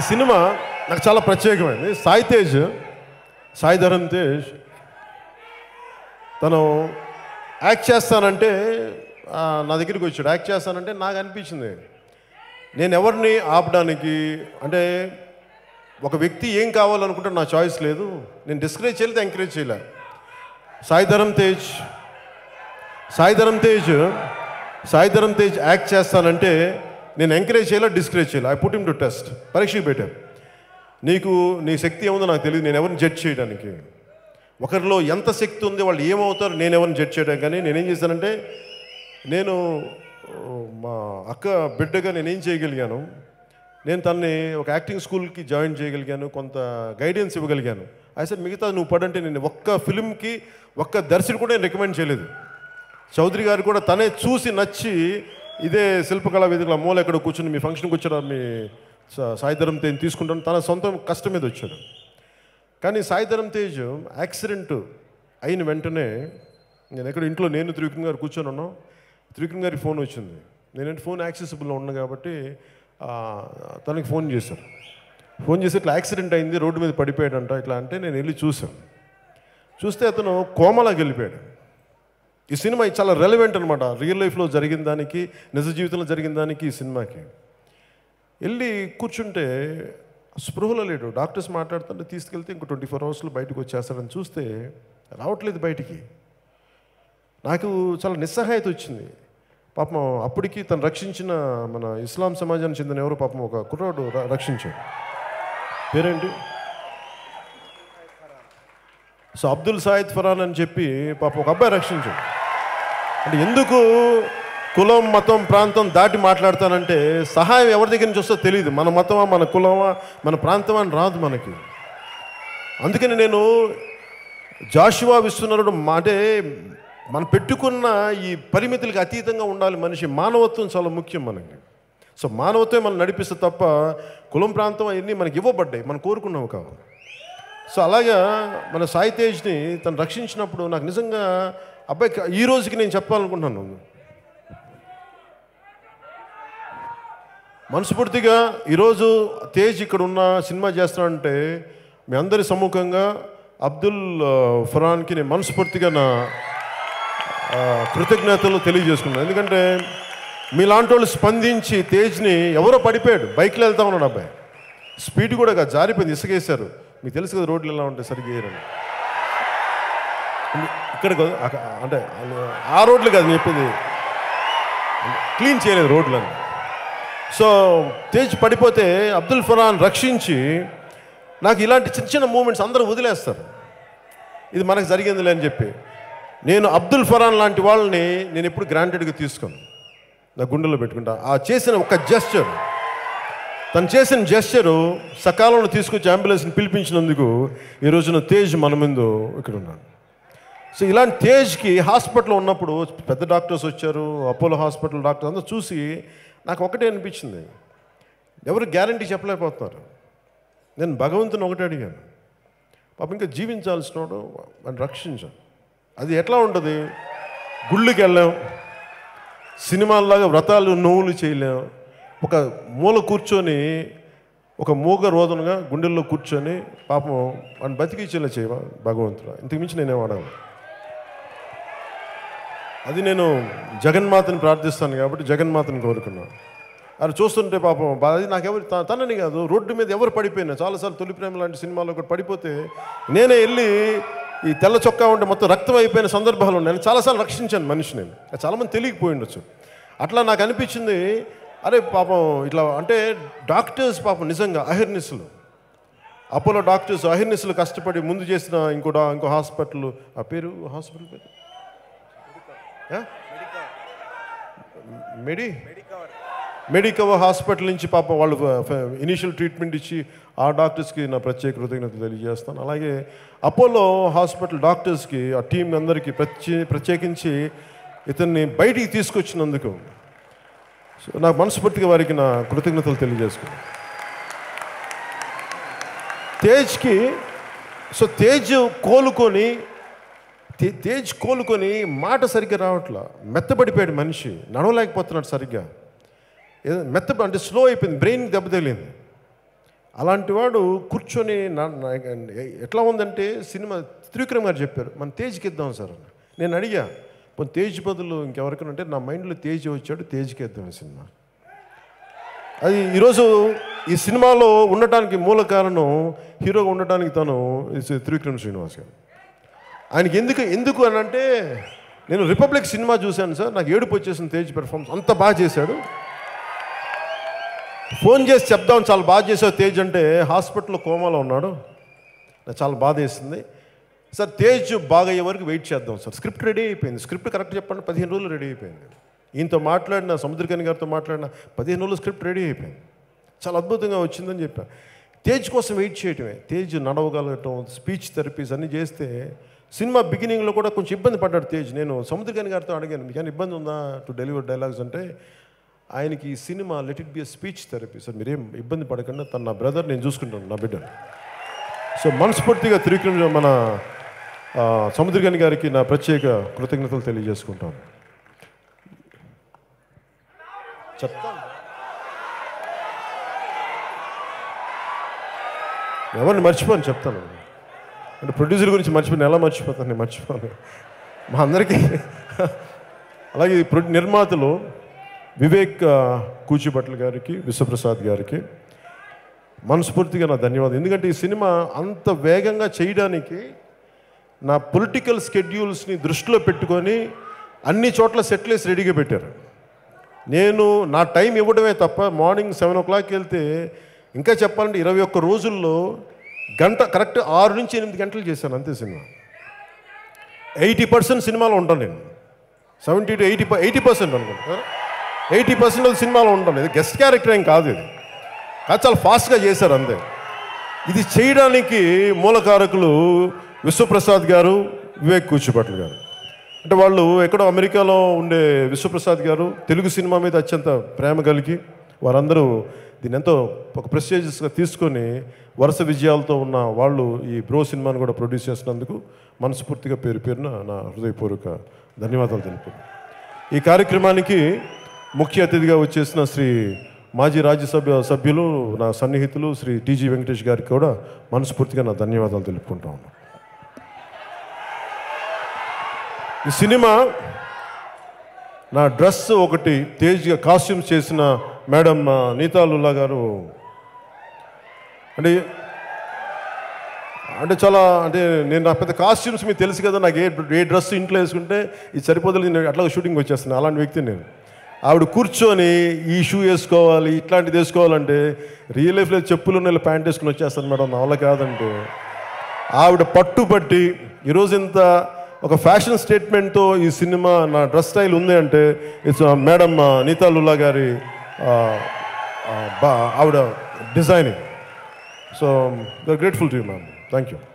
ఈ సినిమా నాకు చాలా ప్రత్యేకమైంది సాయి తేజ్ సాయి ధరమ్ తేజ్ తను యాక్ట్ చేస్తానంటే ఆ, నా దగ్గరికి వచ్చాడు యాక్ట్ చేస్తానంటే నాకు అనిపించింది నేను ఎవరిని ఆపడానికి అంటే ఒక వ్యక్తి ఏం కావాలనుకుంటే నా చాయిస్ లేదు నేను డిస్కరేజ్ చేయలేదు ఎంకరేజ్ చేయలే సాయి ధరమ్ తేజ్ సాయి ధరమ్ తేజ్ సాయి ధరమ్ తేజ్ యాక్ట్ చేస్తానంటే నేను ఎంకరేజ్ చేయాలా డిస్కరేజ్ చేయాలి I put him to test పరీక్షకు పెట్టాను నీకు నీ శక్తి ఏముందో నాకు తెలియదు నేను ఎవరిని జడ్జ్ చేయడానికి ఒకరిలో ఎంత శక్తి ఉంది వాళ్ళు ఏమవుతారు నేను ఎవరిని జడ్జ్ చేయడానికి కానీ నేనేం చేశానంటే నేను ఓ, మా అక్క బిడ్డగా నేనేం చేయగలిగాను నేను తనని ఒక యాక్టింగ్ స్కూల్కి జాయిన్ చేయగలిగాను కొంత గైడెన్స్ ఇవ్వగలిగాను అయితే మిగతా నువ్వు పడంటే నేను ఒక్క ఫిల్మ్కి ఒక్క దర్శకుడు కూడా నేను రికమెండ్ చేయలేదు చౌదరి గారు కూడా తనే చూసి నచ్చి ఇదే శిల్పకళా వేదికల మూల ఎక్కడ కూర్చుని మీ ఫంక్షన్కి వచ్చారా మీ సా- సాయిధరం తేజ్ తీసుకుంటాను తన సొంత కష్టం మీద వచ్చాడు కానీ సాయిధరం తేజ్ యాక్సిడెంట్ అయిన వెంటనే నేను ఎక్కడ ఇంట్లో నేను త్రివిక్రమ్ గారు కూర్చొని ఉన్నాం త్రివిక్రమ్ గారికి ఫోన్ వచ్చింది నేనంటే ఫోన్ యాక్సెసిబుల్లో ఉన్నా కాబట్టి ఆ, తనకి ఫోన్ చేశారు ఫోన్ చేసి ఇట్లా యాక్సిడెంట్ అయింది రోడ్డు మీద పడిపోయాడంట ఇట్లా అంటే నేను వెళ్ళి చూశాను చూస్తే అతను కోమలాకి వెళ్ళిపోయాడు ఈ సినిమా చాలా రెలవెంట్ అనమాట రియల్ లైఫ్లో జరిగిన దానికి నిజ జీవితంలో జరిగిన దానికి ఈ సినిమాకి వెళ్ళి కూర్చుంటే స్పృహలో లేడు డాక్టర్స్ మాట్లాడుతుంటే తీసుకెళ్తే ఇంకో ట్వంటీ ఫోర్ అవర్స్లో బయటకు వచ్చేస్తాడని చూస్తే రావట్లేదు బయటికి నాకు చాలా నిస్సహాయత వచ్చింది పాపం అప్పటికి తను రక్షించిన మన ఇస్లాం సమాజానికి చెందిన ఎవరో పాపం ఒక కుర్రాడు ర- రక్షించాడు పేరేంటి సో అబ్దుల్ సాయిద్ ఫరాన్ అని చెప్పి పాపం ఒక అబ్బాయి రక్షించాడు అంటే ఎందుకు కులం మతం ప్రాంతం దాటి మాట్లాడతానంటే సహాయం ఎవరి దగ్గర నుంచి వస్తుందో తెలియదు మన మతమా మన కులమా మన ప్రాంతమా అని రాదు మనకి అందుకని నేను జాషువా విశ్వనరుడు మా- అంటే మనం పెట్టుకున్న ఈ పరిమితులకు అతీతంగా ఉండాలి మనిషి మానవత్వం చాలా ముఖ్యం మనకి సో మానవత్వం మనం నడిపిస్తే తప్ప కులం ప్రాంతం అవన్నీ మనకి ఇవ్వబడ్డాయి మనం కోరుకున్నావు కావు సో అలాగా మన సాయి తేజ్ని తను రక్షించినప్పుడు నాకు నిజంగా అబ్బాయి క- ఈ రోజుకి నేను చెప్పాలనుకుంటున్నాను మనస్ఫూర్తిగా ఈరోజు తేజ్ ఇక్కడ ఉన్న సినిమా చేస్తున్నానంటే మీ అందరి సమ్ముఖంగా అబ్దుల్ ఆ, ఫరాన్కి నేను మనస్ఫూర్తిగా నా ఆ, కృతజ్ఞతలు తెలియజేసుకున్నాను ఎందుకంటే మీలాంటి వాళ్ళు స్పందించి తేజ్ని ఎవరో పడిపోయాడు బైక్లో వెళ్తా ఉన్నాడు అబ్బాయి స్పీడ్ కూడా కాదు జారిపోయింది ఇసుకేశారు మీకు తెలుసు కదా రోడ్లు ఎలా ఉంటాయి సరిగ్గా వేయరని ఇక్కడ కాదు, అక- అంటే ఆ రోడ్లు కాదు నేను చెప్పింది క్లీన్ చేయలేదు రోడ్లని సో తేజ్ పడిపోతే అబ్దుల్ ఫరాన్ రక్షించి నాకు ఇలాంటి చిన్న చిన్న మూమెంట్స్ అందరూ వదిలేస్తారు ఇది మనకు జరిగిందిలే అని చెప్పి నేను అబ్దుల్ ఫరాన్ లాంటి వాళ్ళని నేను ఎప్పుడు గ్రాంటెడ్గా తీసుకోను నా గుండెలో పెట్టుకుంటా ఆ చేసిన ఒక జెస్చర్ తను చేసిన జెస్చరు సకాలంలో తీసుకొచ్చి అంబులెన్స్ని పిలిపించినందుకు ఈ రోజున తేజ్ మన ముందు ఇక్కడ ఉన్నాడు సో ఇలాంటి తేజ్కి హాస్పిటల్లో ఉన్నప్పుడు పెద్ద డాక్టర్స్ వచ్చారు అపోలో హాస్పిటల్ డాక్టర్ అందరూ చూసి నాకు ఒకటే అనిపించింది ఎవరు గ్యారంటీ చెప్పలేకపోతున్నారు నేను భగవంతుని ఒకటే అడిగాను పాప ఇంకా జీవించాల్సినోడు అని రక్షించాను అది ఎట్లా ఉంటుంది గుళ్ళకి వెళ్ళాం సినిమాల్లాగా వ్రతాలు నోవులు చేయలేం ఒక మూల కూర్చొని ఒక మూగ రోదనగా గుండెల్లో కూర్చొని పాపం వాడిని బతికించేలా చేయవా భగవంతుడు ఇంతకు మించి నేనేం అడగను అది నేను జగన్మాతని ప్రార్థిస్తాను కాబట్టి జగన్మాతని కోరుకున్నాను అది చూస్తుంటే పాపం బా- అది నాకు ఎవరు త- తనని కాదు రోడ్డు మీద ఎవరు పడిపోయినా చాలాసార్లు తొలి ప్రేమ లాంటి సినిమాలో ఒకటి పడిపోతే నేనే వెళ్ళి ఈ తెల్ల చొక్కా ఉంటే మొత్తం రక్తం అయిపోయిన సందర్భాలు ఉన్నాయి నేను చాలాసార్లు రక్షించాను మనిషిని అది చాలామంది తెలియకపోయి ఉండొచ్చు అట్లా నాకు అనిపించింది అరే పాపం ఇట్లా అంటే డాక్టర్స్ పాపం నిజంగా అహిర్నిస్లు అపోలో డాక్టర్స్ అహిర్నిస్లు కష్టపడి ముందు చేసిన ఇంకో డా ఇంకో హాస్పిటల్ ఆ పేరు హాస్పిటల్ పేరు ఆ? మెడి మెడికవర్ హాస్పిటల్ నుంచి పాపం వాళ్ళు ఇనిషియల్ ట్రీట్మెంట్ ఇచ్చి ఆ డాక్టర్స్కి నా ప్రత్యేక కృతజ్ఞతలు తెలియజేస్తాను అలాగే అపోలో హాస్పిటల్ డాక్టర్స్కి ఆ టీం అందరికీ ప్రత్యే ప్రత్యేకించి ఇతన్ని బయటికి తీసుకొచ్చినందుకు సో నాకు మనస్ఫూర్తిగా వారికి నా కృతజ్ఞతలు తెలియజేసుకున్నాను తేజ్కి సో తేజ్ కోలుకొని తే- తేజ్ కోలుకొని మాట సరిగ్గా రావట్లా మెత్తబడిపోయాడు మనిషి నడవలేకపోతున్నాడు సరిగ్గా ఏదో మెత్త అంటే స్లో అయిపోయింది బ్రెయిన్ దెబ్బతగిలింది అలాంటి వాడు కూర్చొని నా- నా- ఎట్లా ఉందంటే సినిమా త్రివిక్రమ్ గారు చెప్పారు మన తేజ్కి ఇద్దాం సార్ అని. నేను అడిగా పోనీ తేజ్ బదులు ఇంకెవరికైనా అంటే నా మైండ్లో తేజ్ వచ్చాడు తేజ్కి ఇద్దాం ఈ సినిమా అది ఈరోజు ఈ సినిమాలో ఉండటానికి మూల కారణం హీరోగా ఉండటానికి తను ఈ త్రివిక్రమ్ శ్రీనివాస్ గారు ఆయనకి ఎందుకు ఎందుకు అని అంటే నేను రిపబ్లిక్ సినిమా చూశాను సార్ నాకు ఏడుపు వచ్చేసింది తేజ్ పెర్ఫార్మెన్స్ అంత బాగా చేశాడు ఫోన్ చేసి చెప్దాం చాలా బాగా చేసావు తేజ్ అంటే హాస్పిటల్లో కోమాలో ఉన్నాడు నాకు చాలా బాధ వేసింది సార్ తేజ్ బాగా అయ్యే వరకు వెయిట్ చేద్దాం సార్ స్క్రిప్ట్ రెడీ అయిపోయింది స్క్రిప్ట్ కరెక్ట్ చెప్పండి పదిహేను రోజులు రెడీ అయిపోయింది ఈయనతో మాట్లాడిన సముద్రకని గారితో మాట్లాడిన పదిహేను రోజులు స్క్రిప్ట్ రెడీ అయిపోయింది చాలా అద్భుతంగా వచ్చిందని చెప్పా తేజ్ కోసం వెయిట్ చేయటమే తేజ్ నడవగలగటం స్పీచ్ థెరపీస్ అన్నీ చేస్తే సినిమా బిగినింగ్లో కూడా కొంచెం ఇబ్బంది పడ్డాడు తేజ్ నేను సముద్రకని గారితో అడిగాను మీకు ఏమైనా ఇబ్బంది ఉందా టు డెలివర్ డైలాగ్స్ అంటే ఆయనకి ఈ cinema let it be speech therapy sir మీరేం ఇబ్బంది పడకుండా తన నా బ్రదర్ నేను చూసుకుంటాను నా బిడ్డ సో మనస్ఫూర్తిగా త్రివిక్రమ్ మన ఆ, సముద్రగని గారికి నా ప్రత్యేక కృతజ్ఞతలు తెలియజేసుకుంటాను చెప్తాను ఎవరిని మర్చిపోను చెప్తాను అంటే ప్రొడ్యూసర్ గురించి మర్చిపోయిన ఎలా మర్చిపోతాను నేను మర్చిపోను మా అందరికీ అలాగే ఈ ప్రొ నిర్మాతలు వివేక్ ఆ, కూచిభట్ల గారికి విశ్వప్రసాద్ గారికి మనస్ఫూర్తిగా నా ధన్యవాదాలు ఎందుకంటే ఈ సినిమా అంత వేగంగా చేయడానికి నా పొలిటికల్ స్కెడ్యూల్స్ని దృష్టిలో పెట్టుకొని అన్ని చోట్ల సెటిల్స్ రెడీగా పెట్టారు నేను నా టైం ఇవ్వడమే తప్ప మార్నింగ్ సెవెన్ ఓ క్లాక్కి వెళ్తే ఇంకా చెప్పాలంటే ఇరవై ఒక్క రోజుల్లో గంట కరెక్ట్ ఆరు నుంచి ఎనిమిది గంటలు చేశాను అంతే సినిమా ఎయిటీ పర్సెంట్ సినిమాలో ఉంటాను నేను seventy to eighty eighty percent అనుకుంటా ఎయిటీ పర్సెంట్ సినిమాలో ఉంటాను ఇది గెస్ట్ క్యారెక్టర్ ఏం కాదు ఇది కాదు చాలా ఫాస్ట్గా చేశారు అంతే ఇది చేయడానికి మూలకారకులు విశ్వప్రసాద్ గారు వివేక్ కూచిభట్ల గారు అంటే వాళ్ళు ఎక్కడో అమెరికాలో ఉండే విశ్వప్రసాద్ గారు తెలుగు సినిమా మీద అత్యంత ప్రేమ కలిగి వారందరూ దీన్ని ఎంతో ఒక ప్రెస్టేజియస్గా తీసుకొని వరుస విజయాలతో ఉన్న వాళ్ళు ఈ బ్రో సినిమాను కూడా ప్రొడ్యూస్ చేసినందుకు మనస్ఫూర్తిగా పేరు పేరున నా హృదయపూర్వక ధన్యవాదాలు తెలుపు ఈ కార్యక్రమానికి ముఖ్య అతిథిగా వచ్చేసిన శ్రీ మాజీ రాజ్యసభ సభ్యులు నా సన్నిహితులు శ్రీ టీజీ వెంకటేష్ గారికి కూడా మనస్ఫూర్తిగా నా ధన్యవాదాలు తెలుపుకుంటా ఉన్నాను ఈ సినిమా నా డ్రెస్ ఒకటి తేజ్గా కాస్ట్యూమ్స్ చేసిన మేడం ఆ, నీతా లుల్లా గారు అంటే అంటే చాలా అంటే నేను నా పెద్ద కాస్ట్యూమ్స్ మీకు తెలుసు కదా నాకు ఏ ఏ డ్రెస్ ఇంట్లో వేసుకుంటే ఇది సరిపోతుంది నేను అట్లా షూటింగ్ వచ్చేస్తాను అలాంటి వ్యక్తి నేను ఆవిడ కూర్చొని ఈ షూ వేసుకోవాలి ఇట్లాంటిది వేసుకోవాలంటే రియల్ లైఫ్లో చెప్పులు నెల ప్యాంట్ వేసుకుని వచ్చేస్తాను మేడం నా వల్ల కాదంటే ఆవిడ పట్టుబట్టి ఈరోజు ఇంత ఒక ఫ్యాషన్ స్టేట్మెంట్తో ఈ సినిమా నా డ్రెస్ స్టైల్ ఉంది అంటే ఇట్స్ మేడం నీతా లుల్లా గారి ఆ, ఆ, బా- ఆవిడ designing so they grateful to you ma'am thank you